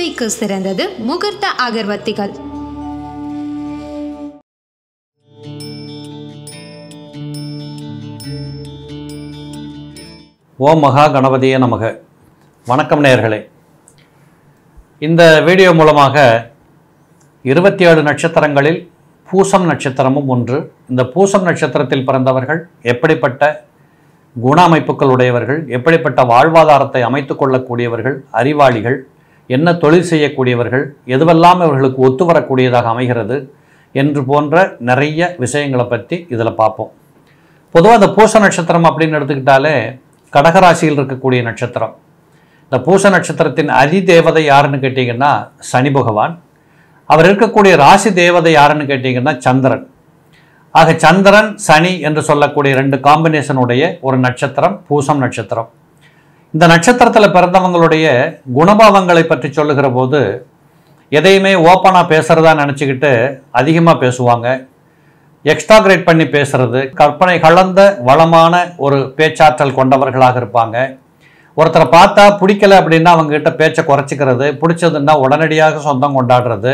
பூஜைக்கு சிறந்தது முகூர்த்த அகர்வத்திகள் ஓம் மகா கணபதியே நமக வணக்கம் நேயர்களே இந்த வீடியோ மூலமாக இருபத்தி ஏழு நட்சத்திரங்களில் பூசம் நட்சத்திரமும் ஒன்று இந்த பூசம் நட்சத்திரத்தில் பிறந்தவர்கள் எப்படிப்பட்ட குண அமைப்புகள் உடையவர்கள் எப்படிப்பட்ட வாழ்வாதாரத்தை அமைத்து கொள்ளக்கூடியவர்கள் அறிவாளிகள் என்ன தொழில் செய்யக்கூடியவர்கள் எதுவெல்லாம் இவர்களுக்கு ஒத்து வரக்கூடியதாக அமைகிறது என்று போன்ற நிறைய விஷயங்களை பற்றி இதில் பார்ப்போம் பொதுவாக இந்த பூச நட்சத்திரம் அப்படின்னு எடுத்துக்கிட்டாலே கடகராசியில் இருக்கக்கூடிய நட்சத்திரம் இந்த பூச நட்சத்திரத்தின் அதி தேவதை யாருன்னு கேட்டிங்கன்னா சனி பகவான் அவர் இருக்கக்கூடிய ராசி தேவதை யாருன்னு கேட்டிங்கன்னா சந்திரன் ஆக சந்திரன் சனி என்று சொல்லக்கூடிய ரெண்டு காம்பினேஷனுடைய ஒரு நட்சத்திரம் பூசம் நட்சத்திரம் இந்த நட்சத்திரத்தில் பிறந்தவங்களுடைய குணபாவங்களை பற்றி சொல்லுகிற போது எதையுமே ஓப்பனாக பேசுகிறதா நினச்சிக்கிட்டு அதிகமாக பேசுவாங்க எக்ஸ்ட்ராகிரேட் பண்ணி பேசுறது கற்பனை கலந்த வளமான ஒரு பேச்சாற்றல் கொண்டவர்களாக இருப்பாங்க ஒருத்தரை பார்த்தா பிடிக்கல அப்படின்னா அவங்ககிட்ட பேச்சை குறைச்சிக்கிறது பிடிச்சதுன்னா உடனடியாக சொந்தம் கொண்டாடுறது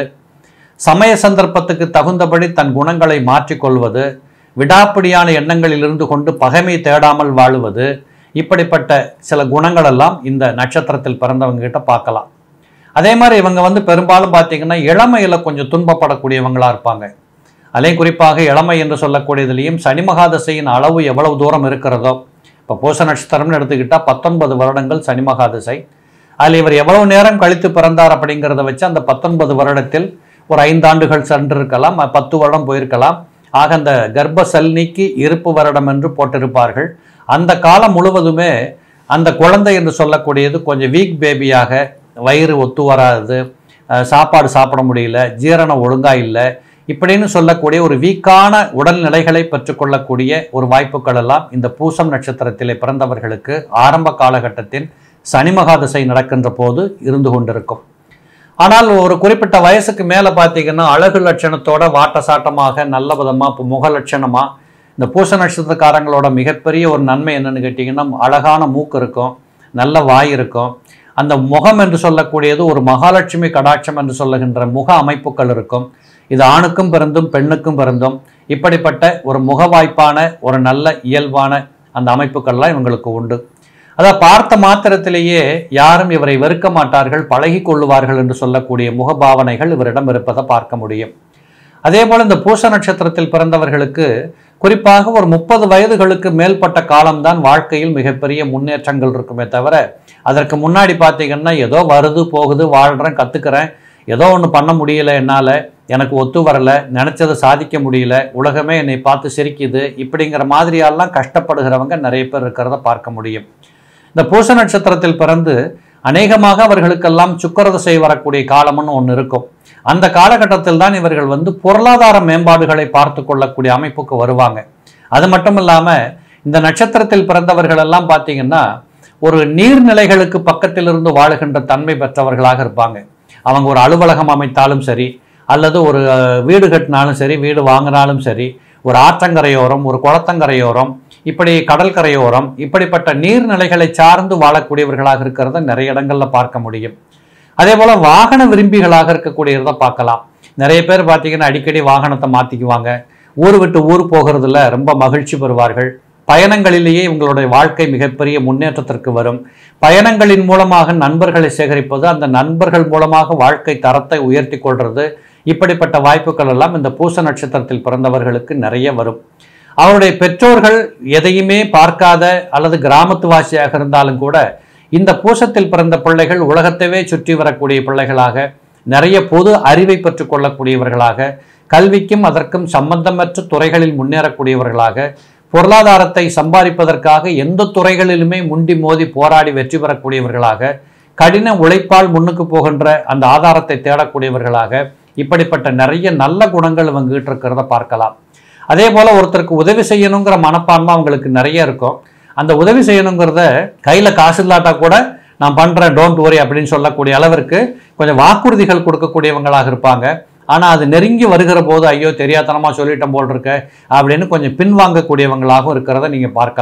சமய சந்தர்ப்பத்துக்கு தகுந்தபடி தன் குணங்களை மாற்றிக்கொள்வது விடாப்பிடியான எண்ணங்களில் இருந்து கொண்டு பகைமை தேடாமல் வாழுவது இப்படிப்பட்ட சில குணங்களெல்லாம் இந்த நட்சத்திரத்தில் பிறந்தவங்க கிட்ட பார்க்கலாம் அதே மாதிரி இவங்க வந்து பெரும்பாலும் பார்த்தீங்கன்னா இளமையில் கொஞ்சம் துன்பப்படக்கூடியவங்களா இருப்பாங்க அதையும் குறிப்பாக இளமை என்று சொல்லக்கூடியதுலேயும் சனி மகாதசையின் அளவு எவ்வளவு தூரம் இருக்கிறதோ இப்போ பூச நட்சத்திரம்னு எடுத்துக்கிட்டால் பத்தொன்பது வருடங்கள் சனி மகாதசை அதில் இவர் எவ்வளவு நேரம் கழித்து பிறந்தார் அப்படிங்கிறத வச்சு அந்த பத்தொன்பது வருடத்தில் ஒரு ஐந்தாண்டுகள் சென்றிருக்கலாம் அஹ் பத்து வருடம் போயிருக்கலாம் ஆக அந்த கர்ப்ப செல் நீக்கி இருப்பு வருடம் என்று போட்டிருப்பார்கள் அந்த காலம் முழுவதுமே அந்த குழந்தை என்று சொல்லக்கூடியது கொஞ்சம் வீக் பேபியாக வயிறு ஒத்து வராது அஹ் சாப்பாடு சாப்பிட முடியல ஜீரணம் ஒழுங்கா இல்லை இப்படின்னு சொல்லக்கூடிய ஒரு வீக்கான உடல்நிலைகளை பெற்றுக்கொள்ளக்கூடிய ஒரு வாய்ப்புகள் எல்லாம் இந்த பூசம் நட்சத்திரத்திலே பிறந்தவர்களுக்கு ஆரம்ப காலகட்டத்தில் சனி மகாதசை நடக்கின்ற போது இருந்து கொண்டிருக்கும் ஆனால் ஒரு குறிப்பிட்ட வயசுக்கு மேலே பார்த்தீங்கன்னா அழகு லட்சணத்தோட வாட்ட சாட்டமாக நல்ல விதமாக இப்போ முக லட்சணமாக இந்த பூச நட்சத்திரக்காரங்களோட மிகப்பெரிய ஒரு நன்மை என்னன்னு கேட்டிங்கன்னா அழகான மூக்கு இருக்கும் நல்ல வாய் இருக்கும் அந்த முகம் என்று சொல்லக்கூடியது ஒரு மகாலட்சுமி கடாட்சம் என்று சொல்லுகின்ற முக அமைப்புகள் இருக்கும் இது ஆணுக்கும் பிறந்தும் பெண்ணுக்கும் பிறந்தும் இப்படிப்பட்ட ஒரு முகவாய்ப்பான ஒரு நல்ல இயல்பான அந்த அமைப்புகள்லாம் இவங்களுக்கு உண்டு அதை பார்த்த மாத்திரத்திலேயே யாரும் இவரை வெறுக்க மாட்டார்கள் பழகி கொள்ளுவார்கள் என்று சொல்லக்கூடிய முகபாவனைகள் இவரிடம் இருப்பதை பார்க்க முடியும் அதே போல் இந்த பூச நட்சத்திரத்தில் பிறந்தவர்களுக்கு குறிப்பாக ஒரு முப்பது வயதுகளுக்கு மேல்பட்ட காலம்தான் வாழ்க்கையில் மிகப்பெரிய முன்னேற்றங்கள் இருக்குமே தவிர அதற்கு முன்னாடி பார்த்தீங்கன்னா ஏதோ வருது போகுது வாழ்கிறேன் கற்றுக்கிறேன் ஏதோ ஒன்று பண்ண முடியல என்னால் எனக்கு ஒத்து வரலை நினச்சதை சாதிக்க முடியல உலகமே என்னை பார்த்து சிரிக்குது இப்படிங்கிற மாதிரியெல்லாம் கஷ்டப்படுகிறவங்க நிறைய பேர் இருக்கிறத பார்க்க முடியும் இந்த பூச நட்சத்திரத்தில் பிறந்து அநேகமாக அவர்களுக்கெல்லாம் சுக்கரதசை வரக்கூடிய காலம்னு ஒன்று இருக்கும் அந்த காலகட்டத்தில் தான் இவர்கள் வந்து பொருளாதார மேம்பாடுகளை பார்த்து கொள்ளக்கூடிய அமைப்புக்கு வருவாங்க அது மட்டும் இல்லாமல் இந்த நட்சத்திரத்தில் பிறந்தவர்கள் எல்லாம் பார்த்தீங்கன்னா ஒரு நீர்நிலைகளுக்கு பக்கத்தில் இருந்து வாழுகின்ற தன்மை பெற்றவர்களாக இருப்பாங்க அவங்க ஒரு அலுவலகம் அமைத்தாலும் சரி அல்லது ஒரு அஹ், வீடு கட்டினாலும் சரி வீடு வாங்கினாலும் சரி ஒரு ஆற்றங்கரையோரம் ஒரு குளத்தங்கரையோரம் இப்படி கடற்கரையோரம் இப்படிப்பட்ட நீர்நிலைகளை சார்ந்து வாழக்கூடியவர்களாக இருக்கிறத நிறைய இடங்கள்ல பார்க்க முடியும் அதே போல வாகன விரும்பிகளாக இருக்கக்கூடியதை பார்க்கலாம் நிறைய பேர் பார்த்தீங்கன்னா அடிக்கடி வாகனத்தை மாற்றிக்குவாங்க ஊர் விட்டு ஊர் போகிறதுல ரொம்ப மகிழ்ச்சி பெறுவார்கள் பயணங்களிலேயே இவங்களுடைய வாழ்க்கை மிகப்பெரிய முன்னேற்றத்திற்கு வரும் பயணங்களின் மூலமாக நண்பர்களை சேகரிப்பது அந்த நண்பர்கள் மூலமாக வாழ்க்கை தரத்தை உயர்த்தி கொள்வது இப்படிப்பட்ட வாய்ப்புகள் எல்லாம் இந்த பூச நட்சத்திரத்தில் பிறந்தவர்களுக்கு நிறைய வரும் அவருடைய பெற்றோர்கள் எதையுமே பார்க்காத அல்லது கிராமத்து வாசியாக இருந்தாலும் கூட இந்த பூசத்தில் பிறந்த பிள்ளைகள் உலகத்தைவே சுற்றி வரக்கூடிய பிள்ளைகளாக நிறைய பொது அறிவை பெற்றுக் கொள்ளக்கூடியவர்களாக கல்விக்கும் அதற்கும் சம்பந்தமற்ற துறைகளில் முன்னேறக்கூடியவர்களாக பொருளாதாரத்தை சம்பாதிப்பதற்காக எந்த துறைகளிலுமே முண்டி மோதி போராடி வெற்றி பெறக்கூடியவர்களாக கடின உழைப்பால் முன்னுக்கு போகின்ற அந்த ஆதாரத்தை தேடக்கூடியவர்களாக இப்படிப்பட்ட நிறைய நல்ல குணங்கள் இவங்ககிட்ட இருக்கிறத பார்க்கலாம் அதே போல் ஒருத்தருக்கு உதவி செய்யணுங்கிற மனப்பான்மை அவங்களுக்கு நிறைய இருக்கும் அந்த உதவி செய்யணுங்கிறத கையில் காசு இல்லாட்டா கூட நான் பண்ணுறேன் டோன்ட் worry அப்படின்னு சொல்லக்கூடிய அளவிற்கு கொஞ்சம் வாக்குறுதிகள் கொடுக்கக்கூடியவங்களாக இருப்பாங்க ஆனால் அது நெருங்கி வருகிற போது ஐயோ தெரியாதனமாக சொல்லிட்டோம் போல் இருக்க அப்படின்னு கொஞ்சம் பின்வாங்கக்கூடியவங்களாகவும் இருக்கிறத நீங்கள் பார்க்கலாம்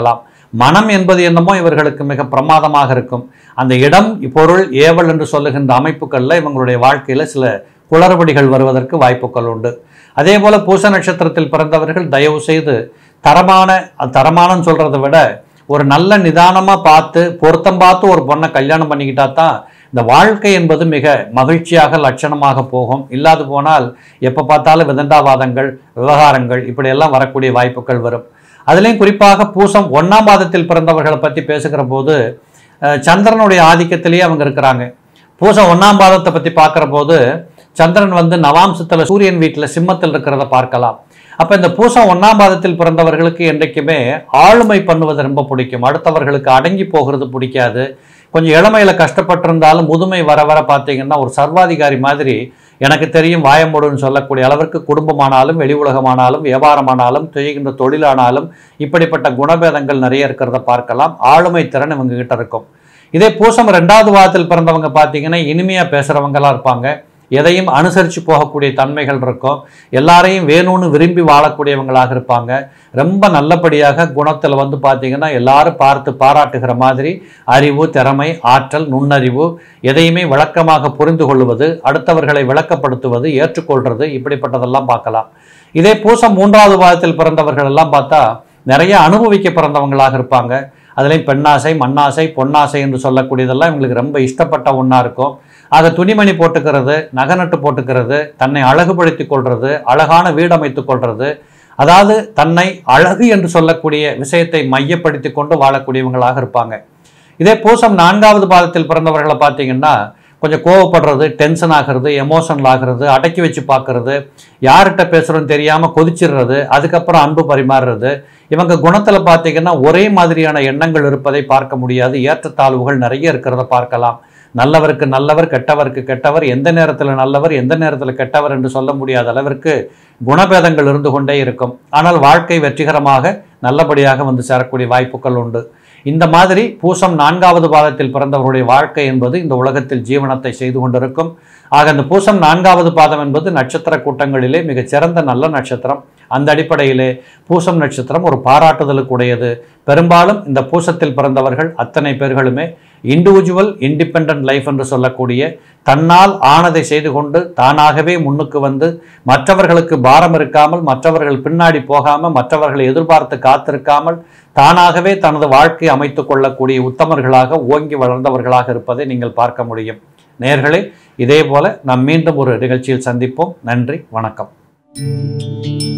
மனம் என்பது என்னமோ இவர்களுக்கு மிக பிரமாதமாக இருக்கும் அந்த இடம் பொருள் ஏவல் என்று சொல்லுகின்ற அமைப்புகளில் இவங்களுடைய வாழ்க்கையில் சில குளறுபடிகள் வருவதற்கு வாய்ப்புகள் உண்டு அதே போல பூச நட்சத்திரத்தில் பிறந்தவர்கள் தயவு செய்து தரமான அது தரமானன்னு சொல்றதை விட ஒரு நல்ல நிதானமாக பார்த்து பொருத்தம் பார்த்து ஒரு பொண்ணை கல்யாணம் பண்ணிக்கிட்டா தான் இந்த வாழ்க்கை என்பது மிக மகிழ்ச்சியாக லட்சணமாக போகும் இல்லாது போனால் எப்போ பார்த்தாலும் விதண்டாவாதங்கள் விவகாரங்கள் இப்படியெல்லாம் வரக்கூடிய வாய்ப்புகள் வரும் அதுலேயும் குறிப்பாக பூசம் ஒன்றாம் பாதத்தில் பிறந்தவர்களை பற்றி பேசுகிற போது அஹ், சந்திரனுடைய ஆதிக்கத்திலேயே அவங்க இருக்கிறாங்க பூசம் ஒன்றாம் பாதத்தை பற்றி பார்க்குற போது சந்திரன் வந்து நவாம்சத்தில் சூரியன் வீட்டில் சிம்மத்தில் இருக்கிறத பார்க்கலாம் அப்போ இந்த பூசம் ஒன்றாம் பாதத்தில் பிறந்தவர்களுக்கு என்றைக்குமே ஆளுமை பண்ணுவது ரொம்ப பிடிக்கும் அடுத்தவர்களுக்கு அடங்கி போகிறது பிடிக்காது கொஞ்சம் இளமையில் கஷ்டப்பட்டிருந்தாலும் முதுமை வர வர பார்த்தீங்கன்னா ஒரு சர்வாதிகாரி மாதிரி எனக்கு தெரியும் வாயம்பொடுன்னு சொல்லக்கூடிய அளவிற்கு குடும்பமானாலும் வெளி உலகமானாலும் வியாபாரமானாலும் செய்கின்ற தொழிலானாலும் இப்படிப்பட்ட குணபேதங்கள் நிறைய இருக்கிறத பார்க்கலாம் ஆளுமை திறன் இவங்க கிட்ட இருக்கும் இதே பூசம் ரெண்டாவது வாரத்தில் பிறந்தவங்க பார்த்தீங்கன்னா இனிமையாக பேசுகிறவங்களாம் இருப்பாங்க எதையும் அனுசரித்து போகக்கூடிய தன்மைகள் இருக்கும் எல்லாரையும் வேணும்னு விரும்பி வாழக்கூடியவங்களாக இருப்பாங்க ரொம்ப நல்லபடியாக குணத்தில் வந்து பார்த்தீங்கன்னா எல்லாரும் பார்த்து பாராட்டுகிற மாதிரி அறிவு திறமை ஆற்றல் நுண்ணறிவு எதையுமே விளக்கமாக புரிந்து கொள்வது அடுத்தவர்களை விளக்கப்படுத்துவது ஏற்றுக்கொள்வது இப்படிப்பட்டதெல்லாம் பார்க்கலாம் இதே பூசம் மூன்றாவது பாதத்தில் பிறந்தவர்கள் எல்லாம் பார்த்தா நிறைய அனுபவிக்க பிறந்தவங்களாக இருப்பாங்க அதுலேயும் பெண்ணாசை மண்ணாசை பொன்னாசை என்று சொல்லக்கூடியதெல்லாம் இவங்களுக்கு ரொம்ப இஷ்டப்பட்ட ஒன்றா இருக்கும் ஆக துணிமணி போட்டுக்கிறது நகநட்டு போட்டுக்கிறது தன்னை அழகுபடுத்தி கொள்வது அழகான வீடு அமைத்துக் கொள்வது அதாவது தன்னை அழகு என்று சொல்லக்கூடிய விஷயத்தை மையப்படுத்தி கொண்டு வாழக்கூடியவங்களாக இருப்பாங்க இதே பூசம் நான்காவது பாதத்தில் பிறந்தவர்களை பார்த்தீங்கன்னா கொஞ்சம் கோவப்படுறது டென்ஷன் ஆகிறது எமோஷனல் ஆகிறது அடக்கி வச்சு பார்க்கறது யார்கிட்ட பேசுகிறோன்னு தெரியாமல் கொதிச்சிடுறது அதுக்கப்புறம் அன்பு பரிமாறுறது இவங்க குணத்தில் பார்த்தீங்கன்னா ஒரே மாதிரியான எண்ணங்கள் இருப்பதை பார்க்க முடியாது ஏற்றத்தாழ்வுகள் நிறைய இருக்கிறத பார்க்கலாம் நல்லவருக்கு நல்லவர் கெட்டவருக்கு கெட்டவர் எந்த நேரத்தில் நல்லவர் எந்த நேரத்தில் கெட்டவர் என்று சொல்ல முடியாத அளவிற்கு குணபேதங்கள் இருந்து கொண்டே இருக்கும் ஆனால் வாழ்க்கை வெற்றிகரமாக நல்லபடியாக வந்து சேரக்கூடிய வாய்ப்புகள் உண்டு இந்த மாதிரி பூசம் நான்காவது பாதத்தில் பிறந்தவருடைய வாழ்க்கை என்பது இந்த உலகத்தில் ஜீவனத்தை செய்து கொண்டிருக்கும் ஆக இந்த பூசம் நான்காவது பாதம் என்பது நட்சத்திர கூட்டங்களிலே மிகச் சிறந்த நல்ல நட்சத்திரம் அந்த அடிப்படையிலே பூசம் நட்சத்திரம் ஒரு பாராட்டுதலுக்கு உடையது பெரும்பாலும் இந்த பூசத்தில் பிறந்தவர்கள் அத்தனை பேர்களுமே இண்டிவிஜுவல் இண்டிபெண்ட் லைஃப் என்று சொல்லக்கூடிய தன்னால் ஆனதை செய்து கொண்டு தானாகவே முன்னுக்கு வந்து மற்றவர்களுக்கு பாரம் இருக்காமல் மற்றவர்கள் பின்னாடி போகாமல் மற்றவர்களை எதிர்பார்த்து காத்திருக்காமல் தானாகவே தனது வாழ்க்கையை அமைத்துக் கொள்ளக்கூடிய உத்தமர்களாக ஓங்கி வளர்ந்தவர்களாக இருப்பதை நீங்கள் பார்க்க முடியும் நேர்களே இதே போல நாம் மீண்டும் ஒரு நிகழ்ச்சியில் சந்திப்போம் நன்றி வணக்கம்